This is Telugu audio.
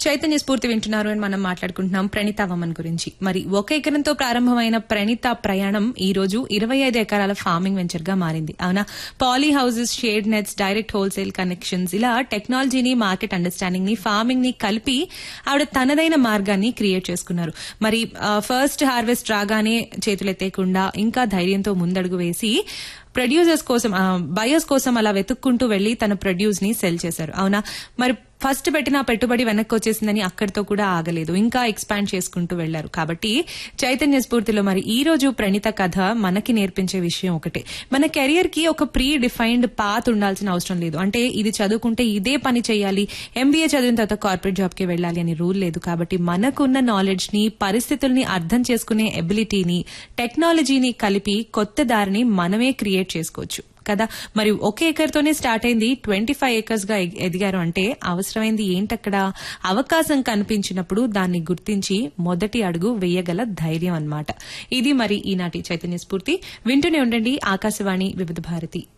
చైతన్య స్ఫూర్తి వింటున్నారు అని మనం మాట్లాడుకుంటున్నాం ప్రణిత వమన్ గురించి మరి ఒక ఎకరంతో ప్రారంభమైన ప్రణిత ప్రయాణం ఈ రోజు ఇరవై ఐదు ఎకరాల ఫార్మింగ్ వెంచర్ గా మారింది అవునా poly houses shade nets direct wholesale connections ఇలా టెక్నాలజీని మార్కెట్ అండర్స్టాండింగ్ ని ఫార్మింగ్ ని కలిపి ఆవిడ తనదైన మార్గాన్ని క్రియేట్ చేసుకున్నారు మరి ఫస్ట్ హార్వెస్ట్ రాగానే చేతులెత్తేయకుండా ఇంకా ధైర్యంతో ముందడుగు వేసి ప్రొడ్యూసర్స్ కోసం బయర్స్ కోసం అలా వెతుక్కుంటూ వెళ్లి తన ప్రొడ్యూస్ ని సెల్ చేశారు అవునా మరి ఫస్ట్ పెట్టిన పెట్టుబడి వెనక్కి వచ్చేసిందని అక్కడితో కూడా ఆగలేదు ఇంకా ఎక్స్పాండ్ చేసుకుంటూ వెళ్లారు కాబట్టి చైతన్య స్ఫూర్తిలో మరి ఈ రోజు ప్రణిత కథ మనకి నేర్పించే విషయం ఒకటే మన కెరియర్ కి ఒక ప్రీ డిఫైన్డ్ పాత్ ఉండాల్సిన అవసరం లేదు అంటే ఇది చదువుకుంటే ఇదే పని చేయాలి ఎంబీఏ చదివిన తర్వాత కార్పొరేట్ జాబ్ కి వెళ్ళాలి అని రూల్ లేదు కాబట్టి మనకున్న నాలెడ్జ్ ని పరిస్థితుల్ని అర్థం చేసుకునే ఎబిలిటీని టెక్నాలజీని కలిపి కొత్త దారిని మనమే క్రియేట్ చేసుకోవచ్చు కదా మరి ఒక ఏకర్తోనే స్టార్ట్ అయింది ట్వంటీ ఫైవ్ ఏకర్స్ గా ఎగ్- ఎదిగారు అంటే అవసరమైంది ఏంటక్కడ అవకాశం కనిపించినప్పుడు దాన్ని గుర్తించి మొదటి అడుగు వేయగల ధైర్యం అన్నమాట ఇది మరి ఈనాటి చైతన్య స్ఫూర్తి వింటూనే ఉండండి ఆకాశవాణి వివిధ భారతి